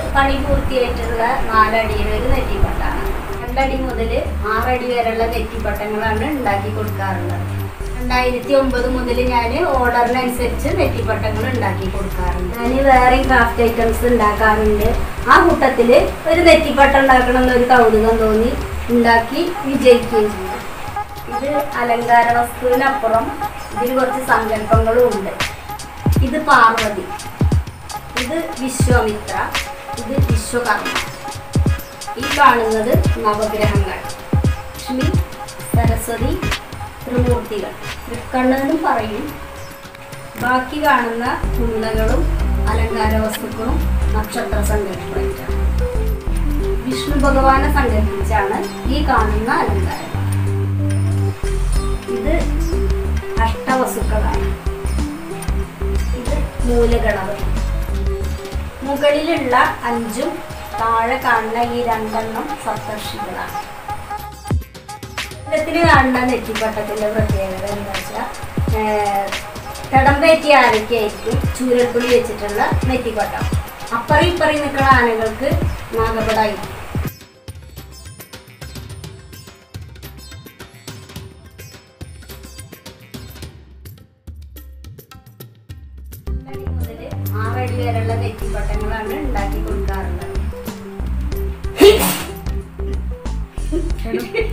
പണി പൂർത്തിയായിട്ടുള്ള നാലടിയുടെ ഒരു നെറ്റിപ്പട്ടാണ് രണ്ടടി മുതൽ ആറടി വരെയുള്ള നെറ്റിപ്പട്ടങ്ങളാണ് ഉണ്ടാക്കി കൊടുക്കാറുള്ളത് രണ്ടായിരത്തി ഒമ്പത് മുതൽ ഞാൻ ഓർഡറിനനുസരിച്ച് നെറ്റിപ്പട്ടങ്ങൾ ഉണ്ടാക്കി കൊടുക്കാറുണ്ട് ഞാൻ വേറെയും ക്രാഫ്റ്റ് ഐറ്റംസ് ഉണ്ടാക്കാറുണ്ട് ആ കൂട്ടത്തിൽ ഒരു നെറ്റിപ്പട്ട ഉണ്ടാക്കണം എന്നൊരു കൗതുകം തോന്നി ഉണ്ടാക്കി വിജയിക്കുകയും ചെയ്തു ഇത് അലങ്കാര വസ്തുവിനപ്പുറം ഇതിൽ കുറച്ച് സങ്കല്പങ്ങളും ഉണ്ട് ഇത് പാർവതി ഇത് വിശ്വാമിത്ര ഇത് വിശ്വകർമ്മ ഈ കാണുന്നത് നവഗ്രഹങ്ങൾ ലക്ഷ്മി സരസ്വതി ത്രിമൂർത്തികൾ തൃക്കണ്ണെന്നും പറയും ബാക്കി കാണുന്ന കുണ്ടകളും അലങ്കാര വസ്തുക്കളും നക്ഷത്ര സങ്കല്പമായിട്ടാണ് വിഷ്ണു ഭഗവാനെ സങ്കല്പിച്ചാണ് ഈ കാണുന്ന അലങ്കാരം ഇത് അഷ്ടവസുക്കളാണ് ഇത് മൂലഗണപതി മുകളിലുള്ള അഞ്ചും താഴെ കാണുന്ന ഈ രണ്ടെണ്ണം സപ്തർഷികളാണ് ഇല്ലത്തിന് കാണുന്ന നെറ്റിപ്പട്ടത്തിന്റെ പ്രത്യേകത എന്താ വെച്ചാൽ കടമ്പേറ്റിയ ആനയ്ക്കായിരിക്കും ചൂരൽപ്പുളി വെച്ചിട്ടുള്ള നെറ്റിപ്പട്ടം അപ്പറി ഇപ്പറി നിൽക്കുന്ന ആനകൾക്ക് നാഗപടായിരിക്കും അടി മുതൽ ആറടി വരെയുള്ള നെറ്റിപ്പട്ടങ്ങളാണ് ഉണ്ടാക്കി കൊടുക്കാറുള്ളത്